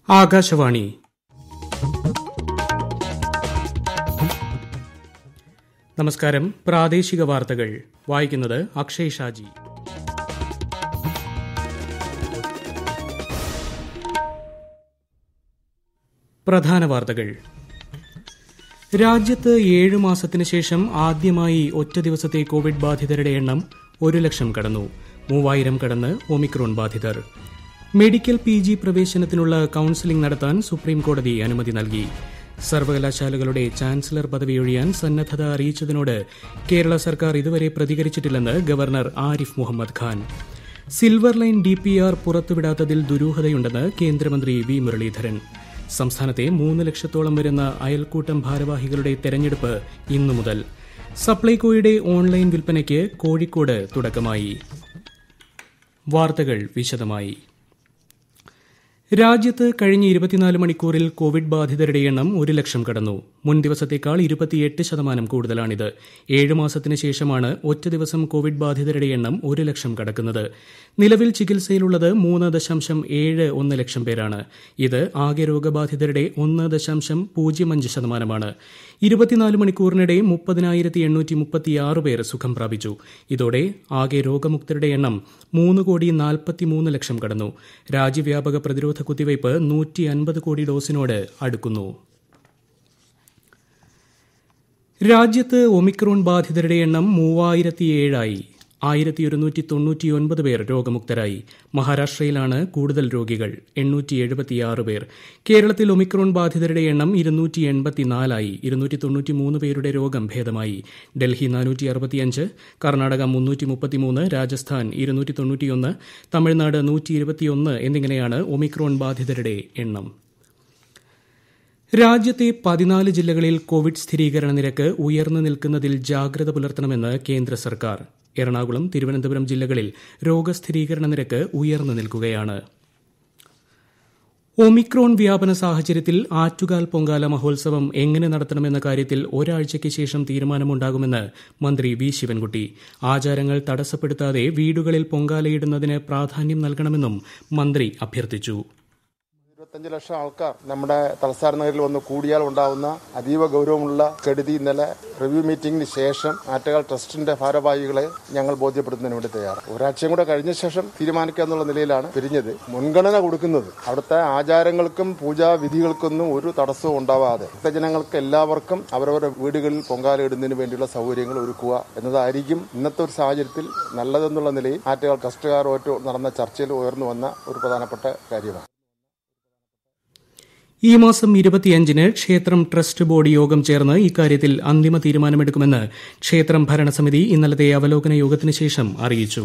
ആകാശവാണി നമസ്കാരം പ്രാദേശിക വാർത്തകൾ വായിക്കുന്നത് അക്ഷയ് ഷാജി പ്രധാന വാർത്തകൾ രാജ്യത്ത് ഏഴ് മാസത്തിന് ശേഷം ആദ്യമായി ഒറ്റ ദിവസത്തെ കോവിഡ് ബാധിതരുടെ എണ്ണം ഒരു ലക്ഷം കടന്നു മൂവായിരം കടന്ന് ഒമിക്രോൺ ബാധിതർ മെഡിക്കൽ പി ജി പ്രവേശനത്തിനുള്ള കൌൺസിലിംഗ് നടത്താൻ സുപ്രീംകോടതി അനുമതി നൽകി സർവകലാശാലകളുടെ ചാൻസലർ പദവി ഒഴിയാൻ സന്നദ്ധത അറിയിച്ചതിനോട് കേരള സർക്കാർ ഇതുവരെ പ്രതികരിച്ചിട്ടില്ലെന്ന് governor Arif Muhammad Khan silver line D P R പുറത്തുവിടാത്തതിൽ ദുരൂഹതയുണ്ടെന്ന് കേന്ദ്രമന്ത്രി വി മുരളീധരൻ സംസ്ഥാനത്തെ മൂന്ന് ലക്ഷത്തോളം വരുന്ന അയൽക്കൂട്ടം ഭാരവാഹികളുടെ തെരഞ്ഞെടുപ്പ് ഇന്നു മുതൽ സപ്ലൈകോയുടെ ഓൺലൈൻ വിൽപ്പനയ്ക്ക് കോഴിക്കോട് തുടക്കമായി വാർത്തകൾ വിശദമായി രാജ്യത്ത് കഴിഞ്ഞ ഇരുപത്തിനാല് മണിക്കൂറിൽ കോവിഡ് ബാധിതരുടെ എണ്ണം ഒരു ലക്ഷം കടന്നു മുൻ ദിവസത്തേക്കാൾ ഇരുപത്തിയെട്ട് ശതമാനം കൂടുതലാണിത് ഏഴ് മാസത്തിന് ശേഷമാണ് ഒറ്റ ദിവസം കോവിഡ് ബാധിതരുടെ എണ്ണം ഒരു ലക്ഷം കടക്കുന്നത് നിലവിൽ ചികിത്സയിലുള്ളത് മൂന്ന് ദശാംശം ഏഴ് ഒന്ന് ലക്ഷം പേരാണ് ഇത് ആകെ രോഗബാധിതരുടെ ഒന്ന് ദശാംശം പൂജ്യം അഞ്ച് ശതമാനമാണ് ഇരുപത്തിനാല് മണിക്കൂറിനിടെ മുപ്പതിനായിരത്തി എണ്ണൂറ്റി മുപ്പത്തിയാറ് പേർ സുഖം പ്രാപിച്ചു ഇതോടെ ആകെ രോഗമുക്തരുടെ എണ്ണം മൂന്ന് കോടി നാൽപ്പത്തിമൂന്ന് ലക്ഷം കടന്നു രാജ്യവ്യാപക പ്രതിരോധ കുത്തിവയ്പ് നൂറ്റി അൻപത് കോടി ഡോസിനോട് അടുക്കുന്നു രാജ്യത്ത് ഒമിക്രോൺ ബാധിതരുടെ എണ്ണം മൂവായിരത്തിയേഴായി ആയിരത്തി ഒരുന്നൂറ്റി തൊണ്ണൂറ്റിയൊൻപത് പേർ രോഗമുക്തരായി മഹാരാഷ്ട്രയിലാണ് കൂടുതൽ രോഗികൾ എണ്ണൂറ്റി എഴുപത്തിയാറ് പേർ കേരളത്തിൽ ഒമിക്രോൺ ബാധിതരുടെ എണ്ണം ഇരുന്നൂറ്റി എൺപത്തിനാലായി ഇരുന്നൂറ്റി തൊണ്ണൂറ്റിമൂന്ന് പേരുടെ രോഗം ഭേദമായി ഡൽഹി നാനൂറ്റി അറുപത്തിയഞ്ച് കർണാടക മുന്നൂറ്റി മുപ്പത്തിമൂന്ന് രാജസ്ഥാൻ ഇരുന്നൂറ്റി തൊണ്ണൂറ്റിയൊന്ന് തമിഴ്നാട് നൂറ്റി ഇരുപത്തിയൊന്ന് എന്നിങ്ങനെയാണ് ഒമിക്രോൺ ബാധിതരുടെ എണ്ണം രാജ്യത്തെ പതിനാല് ജില്ലകളിൽ കോവിഡ് സ്ഥിരീകരണ നിരക്ക് ഉയർന്നു നിൽക്കുന്നതിൽ ജാഗ്രത പുലർത്തണമെന്ന് കേന്ദ്ര സർക്കാർ എറണാകുളം തിരുവനന്തപുരം ജില്ലകളിൽ രോഗസ്ഥിരീകരണ നിരക്ക് ഉയർന്നു നിൽക്കുകയാണ് ഒമിക്രോൺ വ്യാപന സാഹചര്യത്തിൽ ആറ്റുകാൽ പൊങ്കാല മഹോത്സവം എങ്ങനെ നടത്തണമെന്ന കാര്യത്തിൽ ഒരാഴ്ചയ്ക്ക് ശേഷം തീരുമാനമുണ്ടാകുമെന്ന് മന്ത്രി വി ശിവൻകുട്ടി ആചാരങ്ങൾ തടസ്സപ്പെടുത്താതെ വീടുകളിൽ പൊങ്കാലയിടുന്നതിന് പ്രാധാന്യം നൽകണമെന്നും മന്ത്രി അഭ്യർത്ഥിച്ചു ഇരുപത്തഞ്ച് ലക്ഷം ആൾക്കാർ നമ്മുടെ തലസ്ഥാന നഗരിൽ വന്ന് കൂടിയാൽ ഉണ്ടാവുന്ന അതീവ ഗൗരവമുള്ള കെടുതി ഇന്നലെ റിവ്യൂ മീറ്റിംഗിന് ശേഷം ആറ്റുകാൽ ട്രസ്റ്റിന്റെ ഭാരവാഹികളെ ഞങ്ങൾ ബോധ്യപ്പെടുത്തുന്നതിന് വേണ്ടി തയ്യാറ് ഒരാഴ്ചയും കൂടെ കഴിഞ്ഞ ശേഷം തീരുമാനിക്കുക എന്നുള്ള നിലയിലാണ് പിരിഞ്ഞത് മുൻഗണന കൊടുക്കുന്നത് അവിടുത്തെ ആചാരങ്ങൾക്കും പൂജാവിധികൾക്കൊന്നും ഒരു തടസ്സവും ഉണ്ടാവാതെ ഭക്തജനങ്ങൾക്ക് എല്ലാവർക്കും അവരവരുടെ വീടുകളിൽ പൊങ്കാല ഇടുന്നതിന് വേണ്ടിയുള്ള സൗകര്യങ്ങൾ ഒരുക്കുക എന്നതായിരിക്കും ഇന്നത്തെ ഒരു സാഹചര്യത്തിൽ നല്ലതെന്നുള്ള നിലയിൽ ആറ്റുകാൽ ട്രസ്റ്റുകാരുമായിട്ട് നടന്ന ചർച്ചയിൽ ഉയർന്നു വന്ന ഒരു പ്രധാനപ്പെട്ട കാര്യമാണ് ഈ മാസം ഇരുപത്തിയഞ്ചിന് ക്ഷേത്രം ട്രസ്റ്റ് ബോർഡ് യോഗം ചേർന്ന് ഇക്കാര്യത്തിൽ അന്തിമ തീരുമാനമെടുക്കുമെന്ന് ക്ഷേത്രം ഭരണസമിതി ഇന്നലത്തെ അവലോകന യോഗത്തിന് ശേഷം അറിയിച്ചു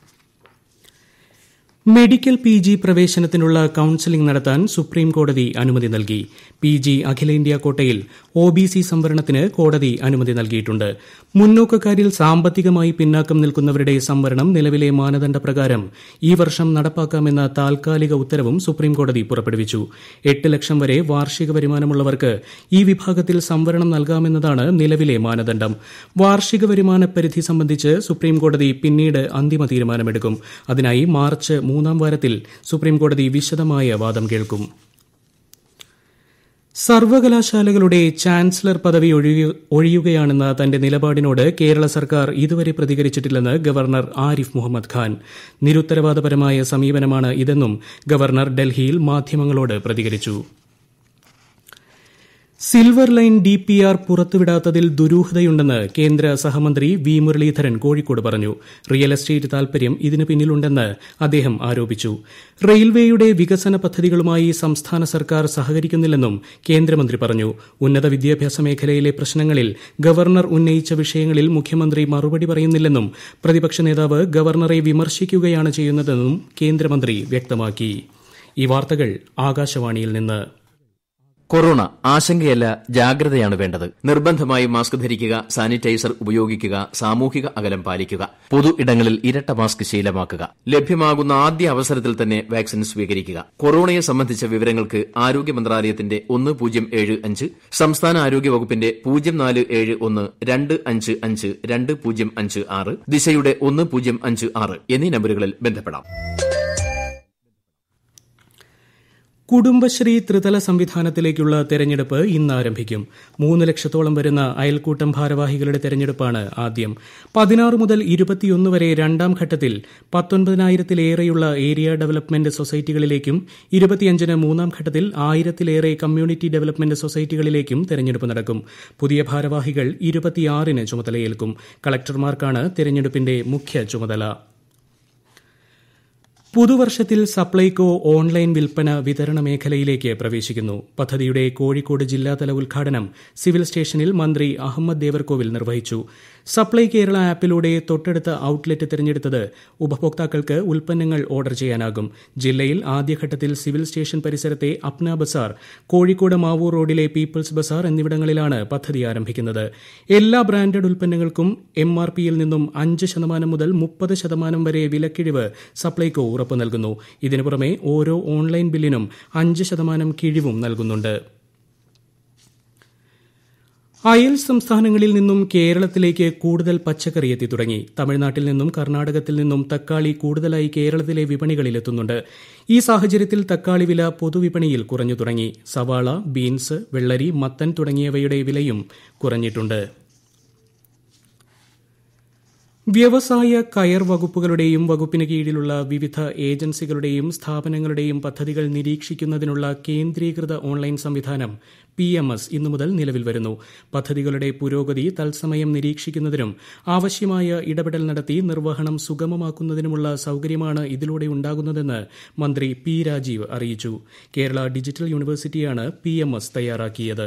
മെഡിക്കൽ പി ജി പ്രവേശനത്തിനുള്ള കൌൺസിലിംഗ് നടത്താൻ സുപ്രീം കോടതി അനുമതി നൽകി പി ജി അഖിലേന്ത്യാ കോട്ടയിൽ ഒ ബി സി സംവരണത്തിന് കോടതി അനുമതി നൽകിയിട്ടുണ്ട് മുന്നോക്കക്കാരിൽ സാമ്പത്തികമായി പിന്നാക്കം നിൽക്കുന്നവരുടെ സംവരണം നിലവിലെ മാനദണ്ഡ പ്രകാരം ഈ വർഷം നടപ്പാക്കാമെന്ന താൽക്കാലിക ഉത്തരവും സുപ്രീം കോടതി പുറപ്പെടുവിച്ചു എട്ട് ലക്ഷം വരെ വാർഷിക വരുമാനമുള്ളവർക്ക് ഈ വിഭാഗത്തിൽ സംവരണം നൽകാമെന്നതാണ് നിലവിലെ മാനദണ്ഡം വാർഷിക വരുമാന പരിധി സംബന്ധിച്ച് സുപ്രീം കോടതി പിന്നീട് അന്തിമ തീരുമാനമെടുക്കും അതിനായി മാർച്ച് മൂന്നാം വാരത്തിൽ സുപ്രീംകോടതി വിശദമായ വാദം കേൾക്കും സർവകലാശാലകളുടെ ചാൻസലർ പദവി ഒഴിയുകയാണെന്ന തന്റെ നിലപാടിനോട് കേരള സർക്കാർ ഇതുവരെ പ്രതികരിച്ചിട്ടില്ലെന്ന് ഗവർണർ ആരിഫ് മുഹമ്മദ് ഖാൻ നിരുത്തരവാദപരമായ സമീപനമാണ് ഇതെന്നും ഗവർണർ ഡൽഹിയിൽ മാധ്യമങ്ങളോട് പ്രതികരിച്ചു silver line D P R പുറത്തുവിടാത്തതിൽ ദുരൂഹതയുണ്ടെന്ന് കേന്ദ്ര സഹമന്ത്രി വി മുരളീധരൻ കോഴിക്കോട് പറഞ്ഞു റിയൽ എസ്റ്റേറ്റ് താൽപര്യം ഇതിന് പിന്നിലുണ്ടെന്ന് അദ്ദേഹം ആരോപിച്ചു റെയിൽവേയുടെ വികസന പദ്ധതികളുമായി സംസ്ഥാന സർക്കാർ സഹകരിക്കുന്നില്ലെന്നും കേന്ദ്രമന്ത്രി പറഞ്ഞു ഉന്നത വിദ്യാഭ്യാസ മേഖലയിലെ പ്രശ്നങ്ങളിൽ ഗവർണർ ഉന്നയിച്ച വിഷയങ്ങളിൽ മുഖ്യമന്ത്രി മറുപടി പറയുന്നില്ലെന്നും പ്രതിപക്ഷ നേതാവ് ഗവർണറെ വിമർശിക്കുകയാണ് ചെയ്യുന്നതെന്നും കേന്ദ്രമന്ത്രി വ്യക്തമാക്കി ഈ വാർത്തകൾ ആകാശവാണിയിൽ നിന്ന് കൊറോണ ആശങ്കയല്ല ജാഗ്രതയാണ് വേണ്ടത് നിർബന്ധമായി മാസ്ക് ധരിക്കുക സാനിറ്റൈസർ ഉപയോഗിക്കുക സാമൂഹിക അകലം പാലിക്കുക പൊതു ഇടങ്ങളിൽ ഇരട്ട മാസ്ക് ശീലമാക്കുക ലഭ്യമാകുന്ന ആദ്യ അവസരത്തിൽ തന്നെ വാക്സിൻ സ്വീകരിക്കുക കൊറോണയെ സംബന്ധിച്ച വിവരങ്ങൾക്ക് ആരോഗ്യ മന്ത്രാലയത്തിന്റെ ഒന്ന് പൂജ്യം ഏഴ് അഞ്ച് സംസ്ഥാന ആരോഗ്യ വകുപ്പിന്റെ പൂജ്യം നാല് ഏഴ് ഒന്ന് രണ്ട് അഞ്ച് അഞ്ച് രണ്ട് പൂജ്യം അഞ്ച് ആറ് ദിശയുടെ ഒന്ന് പൂജ്യം അഞ്ച് ആറ് എന്നീ നമ്പറുകളിൽ ബന്ധപ്പെടാം കുടുംബശ്രീ ത്രിതല സംവിധാനത്തിലേക്കുള്ള തെരഞ്ഞെടുപ്പ് ഇന്ന് ആരംഭിക്കും മൂന്ന് ലക്ഷത്തോളം വരുന്ന അയൽക്കൂട്ടം ഭാരവാഹികളുടെ തെരഞ്ഞെടുപ്പാണ് ആദ്യം പതിനാറ് മുതൽ ഇരുപത്തിയൊന്ന് വരെ രണ്ടാം ഘട്ടത്തിൽ പത്തൊൻപതിനായിരത്തിലേറെയുള്ള ഏരിയ ഡെവലപ്മെന്റ് സൊസൈറ്റികളിലേക്കും ഇരുപത്തിയഞ്ചിന് മൂന്നാം ഘട്ടത്തിൽ ആയിരത്തിലേറെ കമ്മ്യൂണിറ്റി ഡെവലപ്മെന്റ് സൊസൈറ്റികളിലേക്കും തെരഞ്ഞെടുപ്പ് നടക്കും പുതിയ ഭാരവാഹികൾ ഇരുപത്തിയാറിന് ചുമതലയേൽക്കും കളക്ടർമാർക്കാണ് തെരഞ്ഞെടുപ്പിന്റെ മുഖ്യ ചുമതല പുതുവർഷത്തിൽ സപ്ലൈകോ ഓൺലൈൻ വിൽപ്പന വിതരണ മേഖലയിലേക്ക് പ്രവേശിക്കുന്നു പദ്ധതിയുടെ കോഴിക്കോട് ജില്ലാതല ഉദ്ഘാടനം സിവിൽ സ്റ്റേഷനിൽ മന്ത്രി അഹമ്മദ് ദേവർകോവിൽ നിർവഹിച്ചു സപ്ലൈ കേരള ആപ്പിലൂടെ തൊട്ടടുത്ത ഔട്ട്ലെറ്റ് തിരഞ്ഞെടുത്തത് ഉപഭോക്താക്കൾക്ക് ഉൽപ്പന്നങ്ങൾ ഓർഡർ ചെയ്യാനാകും ജില്ലയിൽ ആദ്യഘട്ടത്തിൽ സിവിൽ സ്റ്റേഷൻ പരിസരത്തെ അപ്ന ബസാർ കോഴിക്കോട് മാവൂർ റോഡിലെ പീപ്പിൾസ് ബസാർ എന്നിവിടങ്ങളിലാണ് പദ്ധതി ആരംഭിക്കുന്നത് എല്ലാ ബ്രാൻഡഡ് ഉൽപ്പന്നങ്ങൾക്കും എം ആർ പിയിൽ നിന്നും അഞ്ച് ശതമാനം മുതൽ മുപ്പത് ശതമാനം വരെ വിലക്കിഴിവ് സപ്ലൈകോ ഉറപ്പു നൽകുന്നു ഇതിനു പുറമെ ഓരോ ഓൺലൈൻ ബില്ലിനും അഞ്ച് ശതമാനം കിഴിവും നൽകുന്നുണ്ട് അയൽ സംസ്ഥാനങ്ങളിൽ നിന്നും കേരളത്തിലേക്ക് കൂടുതൽ പച്ചക്കറി എത്തി തുടങ്ങി തമിഴ്നാട്ടിൽ നിന്നും കർണാടകത്തിൽ നിന്നും തക്കാളി കൂടുതലായി കേരളത്തിലെ വിപണികളിലെത്തുന്നുണ്ട് ഈ സാഹചര്യത്തിൽ തക്കാളി വില പൊതുവിപണിയിൽ കുറഞ്ഞു തുടങ്ങി സവാള ബീൻസ് വെള്ളരി മത്തൻ തുടങ്ങിയവയുടെ വിലയും കുറഞ്ഞിട്ടുണ്ട് വ്യവസായ കയർ വകുപ്പുകളുടെയും വകുപ്പിന് കീഴിലുള്ള വിവിധ ഏജൻസികളുടെയും സ്ഥാപനങ്ങളുടെയും പദ്ധതികൾ നിരീക്ഷിക്കുന്നതിനുള്ള കേന്ദ്രീകൃത ഓൺലൈൻ സംവിധാനം പി എം എസ് ഇന്നു മുതൽ നിലവിൽ വരുന്നു പദ്ധതികളുടെ പുരോഗതി തത്സമയം നിരീക്ഷിക്കുന്നതിനും ആവശ്യമായ ഇടപെടൽ നടത്തി നിർവഹണം സുഗമമാക്കുന്നതിനുമുള്ള സൌകര്യമാണ് ഇതിലൂടെ ഉണ്ടാകുന്നതെന്ന് മന്ത്രി പി രാജീവ് അറിയിച്ചു കേരള ഡിജിറ്റൽ യൂണിവേഴ്സിറ്റിയാണ് പി എം എസ് തയ്യാറാക്കിയത്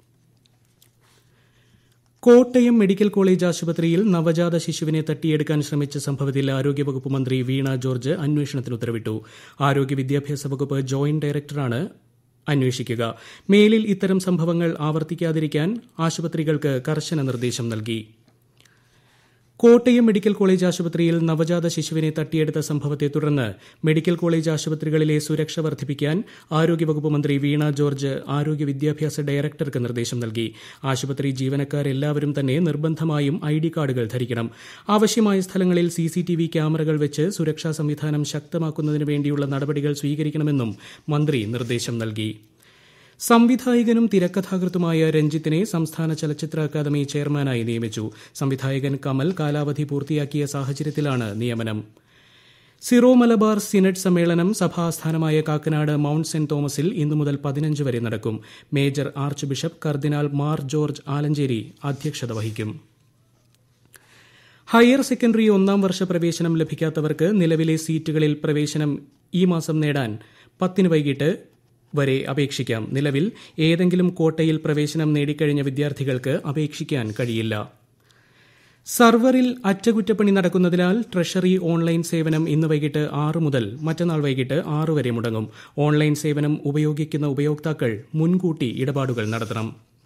കോട്ടയം മെഡിക്കൽ കോളേജ് ആശുപത്രിയിൽ നവജാത ശിശുവിനെ തട്ടിയെടുക്കാൻ ശ്രമിച്ച സംഭവത്തിൽ ആരോഗ്യവകുപ്പ് മന്ത്രി വീണ ജോർജ് അന്വേഷണത്തിന് ഉത്തരവിട്ടു ആരോഗ്യ വിദ്യാഭ്യാസ വകുപ്പ് ജോയിന്റ് ഡയറക്ടറാണ് അന്വേഷിക്കുക മേലിൽ ഇത്തരം സംഭവങ്ങൾ ആവർത്തിക്കാതിരിക്കാൻ ആശുപത്രികൾക്ക് കർശന നിർദ്ദേശം നൽകി കോട്ടയം മെഡിക്കൽ കോളേജ് ആശുപത്രിയിൽ നവജാത ശിശുവിനെ തട്ടിയെടുത്ത സംഭവത്തെ തുടർന്ന് മെഡിക്കൽ കോളേജ് ആശുപത്രികളിലെ സുരക്ഷ വർദ്ധിപ്പിക്കാൻ ആരോഗ്യവകുപ്പ് മന്ത്രി വീണ ജോർജ് ആരോഗ്യ വിദ്യാഭ്യാസ ഡയറക്ടർക്ക് നിർദ്ദേശം നൽകി ആശുപത്രി ജീവനക്കാരെല്ലാവരും തന്നെ നിർബന്ധമായും ഐ ഡി കാർഡുകൾ ധരിക്കണം ആവശ്യമായ സ്ഥലങ്ങളിൽ സിസിടിവി ക്യാമറകൾ വെച്ച് സുരക്ഷാ സംവിധാനം ശക്തമാക്കുന്നതിന് വേണ്ടിയുള്ള നടപടികൾ സ്വീകരിക്കണമെന്നും മന്ത്രി നിർദ്ദേശം നൽകി സംവിധായകനും തിരക്കഥാകൃത്തുമായ രഞ്ജിത്തിനെ സംസ്ഥാന ചലച്ചിത്ര അക്കാദമി ചെയർമാനായി നിയമിച്ചു സംവിധായകൻ കമൽ കാലാവധി പൂർത്തിയാക്കിയ സാഹചര്യത്തിലാണ് നിയമനം സിറോ മലബാർ സിനഡ് സമ്മേളനം സഭാസ്ഥാനമായ കാക്കനാട് മൌണ്ട് സെന്റ് തോമസിൽ ഇന്നു മുതൽ പതിനഞ്ച് വരെ നടക്കും മേജർ ആർച്ച് ബിഷപ്പ് കർദിനാൾ മാർ ജോർജ് ആലഞ്ചേരി അധ്യക്ഷത വഹിക്കും ഹയർ സെക്കൻഡറി ഒന്നാം വർഷ പ്രവേശനം ലഭിക്കാത്തവർക്ക് നിലവിലെ സീറ്റുകളിൽ പ്രവേശനം ഈ മാസം നേടാൻ പത്തിന് വൈകിട്ട് വരെ അപേക്ഷിക്കാം നിലവിൽ ഏതെങ്കിലും കോട്ടയിൽ പ്രവേശനം നേടിക്കഴിഞ്ഞ വിദ്യാർത്ഥികൾക്ക് അപേക്ഷിക്കാൻ കഴിയില്ല സർവറിൽ അറ്റകുറ്റപ്പണി നടക്കുന്നതിനാൽ ട്രഷറി ഓൺലൈൻ സേവനം ഇന്ന് വൈകിട്ട് ആറ് മുതൽ മറ്റന്നാൾ വൈകിട്ട് ആറ് വരെ മുടങ്ങും ഓൺലൈൻ സേവനം ഉപയോഗിക്കുന്ന ഉപയോക്താക്കൾ മുൻകൂട്ടി ഇടപാടുകൾ നടത്തണം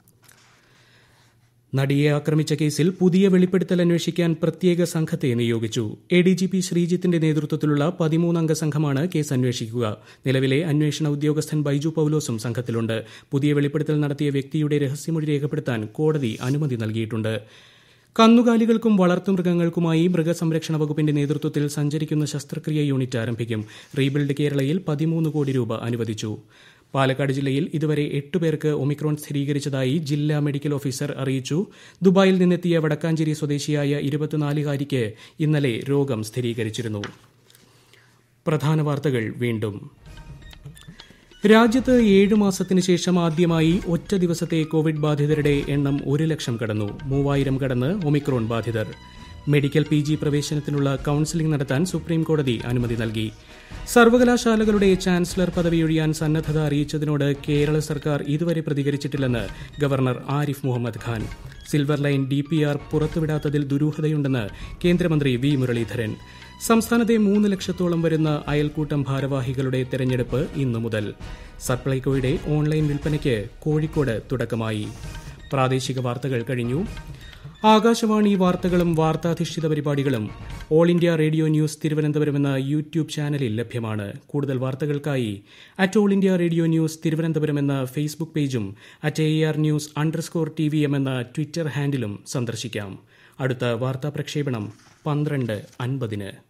നടിയെ ആക്രമിച്ച കേസിൽ പുതിയ വെളിപ്പെടുത്തൽ അന്വേഷിക്കാൻ പ്രത്യേക സംഘത്തെ നിയോഗിച്ചു എ ഡി ജി പി ശ്രീജിത്തിന്റെ നേതൃത്വത്തിലുള്ള പതിമൂന്നംഗ സംഘമാണ് കേസ് അന്വേഷിക്കുക നിലവിലെ അന്വേഷണ ഉദ്യോഗസ്ഥൻ ബൈജു പൌലോസും സംഘത്തിലുണ്ട് പുതിയ വെളിപ്പെടുത്തൽ നടത്തിയ വ്യക്തിയുടെ രഹസ്യമൊഴി രേഖപ്പെടുത്താൻ കോടതി അനുമതി നൽകിയിട്ടുണ്ട് കന്നുകാലികൾക്കും വളർത്തുമൃഗങ്ങൾക്കുമായി മൃഗസംരക്ഷണ വകുപ്പിന്റെ നേതൃത്വത്തിൽ സഞ്ചരിക്കുന്ന ശസ്ത്രക്രിയ യൂണിറ്റ് ആരംഭിക്കും റീബിൽഡ് കേരളയിൽ പതിമൂന്ന് കോടി രൂപ അനുവദിച്ചു പാലക്കാട് ജില്ലയിൽ ഇതുവരെ എട്ട് പേർക്ക് ഒമിക്രോൺ സ്ഥിരീകരിച്ചതായി ജില്ലാ മെഡിക്കൽ ഓഫീസർ അറിയിച്ചു ദുബായിൽ നിന്നെത്തിയ വടക്കാഞ്ചേരി സ്വദേശിയായ ഇരുപത്തിനാലുകാരിക്ക് ഇന്നലെ രോഗം സ്ഥിരീകരിച്ചിരുന്നു പ്രധാന വാർത്തകൾ വീണ്ടും രാജ്യത്ത് ഏഴു മാസത്തിന് ശേഷം ആദ്യമായി ഒറ്റ ദിവസത്തെ കോവിഡ് ബാധിതരുടെ എണ്ണം ഒരു ലക്ഷം കടന്നു മൂവായിരം കടന്ന് ഒമിക്രോൺ ബാധിതർ മെഡിക്കൽ പി ജി പ്രവേശനത്തിനുള്ള കൌൺസിലിംഗ് നടത്താൻ സുപ്രീം കോടതി അനുമതി നൽകി സർവകലാശാലകളുടെ ചാൻസലർ പദവിയൊഴിയാൻ സന്നദ്ധത അറിയിച്ചതിനോട് കേരള സർക്കാർ ഇതുവരെ പ്രതികരിച്ചിട്ടില്ലെന്ന് governor Arif Muhammad Khan silver line D P R പുറത്തുവിടാത്തതിൽ ദുരൂഹതയുണ്ടെന്ന് കേന്ദ്രമന്ത്രി വി മുരളീധരൻ സംസ്ഥാനത്തെ മൂന്ന് ലക്ഷത്തോളം വരുന്ന അയൽക്കൂട്ടം ഭാരവാഹികളുടെ തെരഞ്ഞെടുപ്പ് ഇന്നു മുതൽ സപ്ലൈകോയുടെ ഓൺലൈൻ വിൽപ്പനയ്ക്ക് കോഴിക്കോട് തുടക്കമായി പ്രാദേശിക വാർത്തകൾ കഴിഞ്ഞു ആകാശവാണി വാർത്തകളും വാർത്താധിഷ്ഠിത പരിപാടികളും all India radio news Thiruvananthapuram എന്ന യൂട്യൂബ് ചാനലിൽ ലഭ്യമാണ് കൂടുതൽ വാർത്തകൾക്കായി at all India radio news Thiruvananthapuram എന്ന ഫേസ്ബുക്ക് പേജും at A R news underscore T V M എന്ന ട്വിറ്റർ ഹാൻഡിലും സന്ദർശിക്കാം അടുത്ത വാർത്താ പ്രക്ഷേപണം പന്ത്രണ്ട് അൻപതിന്